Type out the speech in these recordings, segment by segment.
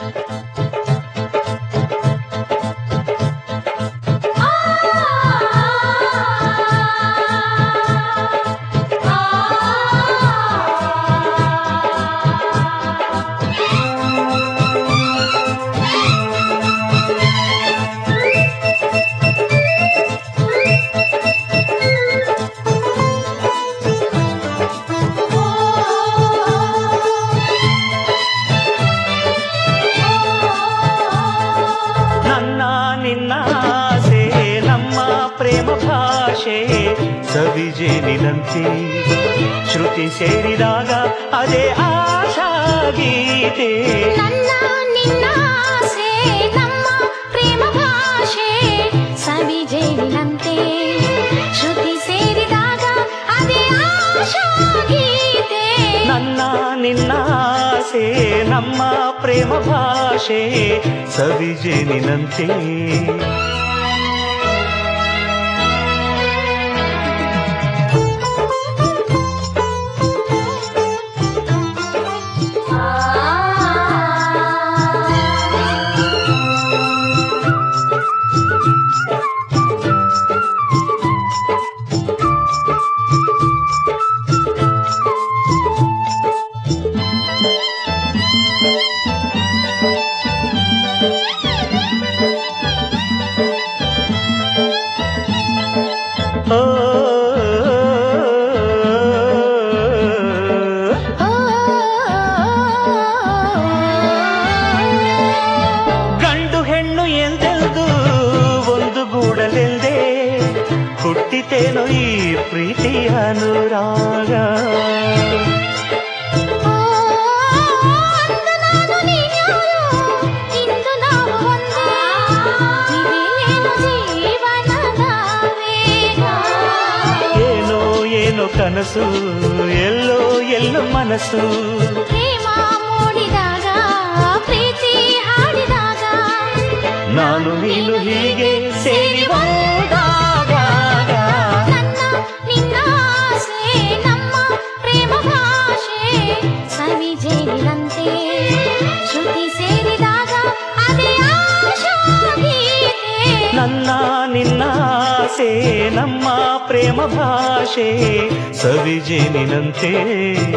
ನನ್ನ ನಿನ್ನ ಆಸೆ ನಮ್ಮ ಪ್ರೇಮ ಭಾಷೆ ಸವಿಜೇನಿನಂತೆ ಶ್ರುತಿ ಸೇರಿದಾಗ ಅದೇ ಆಶಾ ಗೀತೆ ನನ್ನ ನಿನ್ನ ಆಸೆ ನಮ್ಮ ಪ್ರೇಮ ಭಾಷೆ ಸವಿಜೇನಿನಂತೆ ಶ್ರುತಿ ಸೇರಿದಾಗ ಅದೇ ಆಶಾ ಗೀತೆ ನನ್ನ ನಿನ್ನ ಆಸೆ ನಮ್ಮ ಪ್ರೇಮ ಭಾಷೆ ಸವಿಜೇನಿನಂತೆ ಓ ಗಂಡು ಹೆಣ್ಣು ಎಂದೆಂದು ಒಂದು ಗೂಡಲೆಂದೇ ಹುಟ್ಟಿತೇನೋ ಈ ಪ್ರೀತಿ ಅನುರಾಗ ಏನೋ ಏನೋ ಕನಸು ಎಲ್ಲೋ ಎಲ್ಲೋ ಮನಸ್ಸು ನಾನು ನೀನು ಹೀಗೆ ಸೇರಿ ಹೋದಾಗ ಸವಿಜೇನಿನಂತೆ ಶ್ರುತಿ ಸೇರಿದಾಗ ಅದೇ ಆಶಾ ಗೀತೆ ನನ್ನ ನಿನ್ನ ಆಸೆ ನಮ್ಮ ಪ್ರೇಮ ಭಾಷೆ ಸವಿಜೇನಿನಂತೆ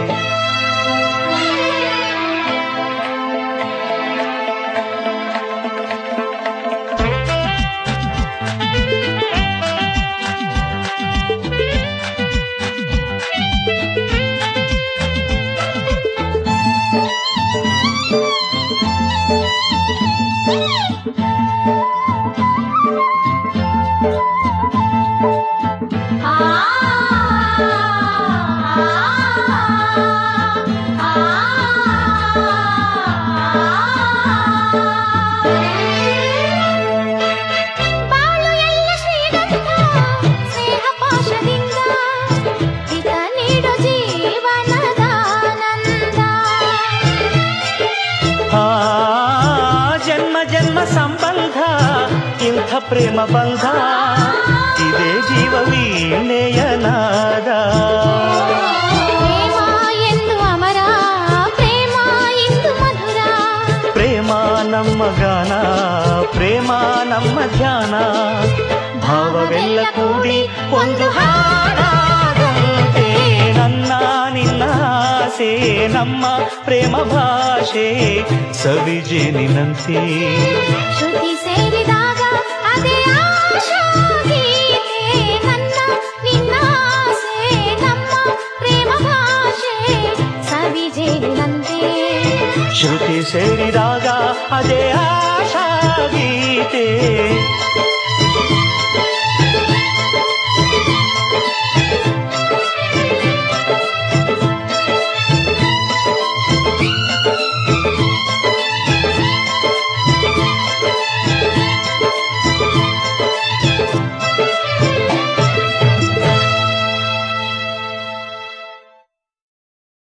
ಬಾಳು ಎಲ್ಲ ಶ್ರೀಗಂಧ ಸ್ನೇಹ ಪಾಶದಿಂದ ಹಿತ ನೀಡು ಜೀವನದ ಆನಂದ ಆ ಜನ್ಮ ಜನ್ಮ ಸಂಬಂಧ ಇಂಥ ಪ್ರೇಮ ಬಂಧ ಇದೇ ಜೀವ ವೀಣೆಯನಾದ ಪ್ರೇಮ ಎಂದು ಅಮರ ಪ್ರೇಮ ಇಂದು ಮಧುರ ಪ್ರೇಮ ನಮ್ಮ ಗಾನ ಪ್ರೇಮ ನಮ್ಮ ಧ್ಯಾನ ಭಾವವೆಲ್ಲ ಕೂಡಿ ಒಂದು ಹಾಡಾದಂತೆ ನನ್ನ ನಿನ್ನ ಆಸೆ ನಮ್ಮ ಪ್ರೇಮ ಭಾಷೆ ಸವಿಜೇನಿನಂತೆ ಶ್ರುತಿ ಸೇರಿದಾಗ ಅದೇ ಆಶಾ ಗೀತೆ ನನ್ನ ನಿನ್ನ ಆಸೆ ನಮ್ಮ ಪ್ರೇಮ ಭಾಷೆ ಸವಿಜೇನಿನಂತೆ ಶ್ರುತಿ ಸೇರಿದಾಗ ಅದೇ ಆಶಾ ಗೀತೆ